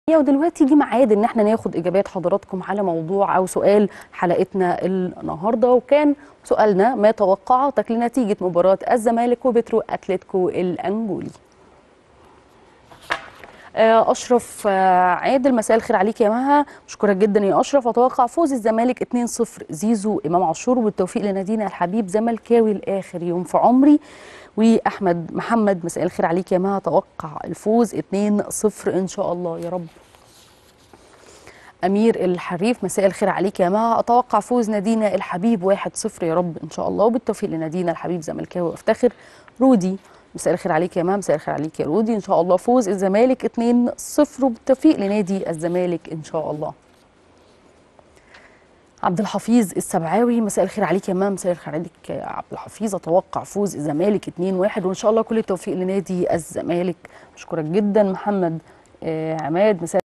ودلوقتي جه ميعاد ان احنا ناخد اجابات حضراتكم على موضوع او سؤال حلقتنا النهارده وكان سؤالنا ما توقعاتك لنتيجه مباراه الزمالك وبترو اتلتيكو الانجولي آه، اشرف آه، عادل مساء الخير عليك يا مها مشكورة جدا يا اشرف اتوقع فوز الزمالك 2-0 زيزو امام عاشور والتوفيق لنادينا الحبيب زملكاوي لاخر يوم في عمري واحمد محمد مساء الخير عليك يا مها اتوقع الفوز 2-0 ان شاء الله يا رب امير الحريف مساء الخير عليك يا مها اتوقع فوز نادينا الحبيب 1-0 يا رب ان شاء الله وبالتوفيق لنادينا الحبيب زملكاوي وافتخر رودي مساء الخير عليك يا مها مساء الخير عليك يا رودي ان شاء الله فوز الزمالك 2-0 وبالتوفيق لنادي الزمالك ان شاء الله عبد الحفيظ السبعاوي مساء الخير عليك يا مام مساء الخير عليك يا عبد الحفيظ اتوقع فوز الزمالك 2-1 وان شاء الله كل التوفيق لنادي الزمالك بشكرك جدا محمد آه، عماد مساء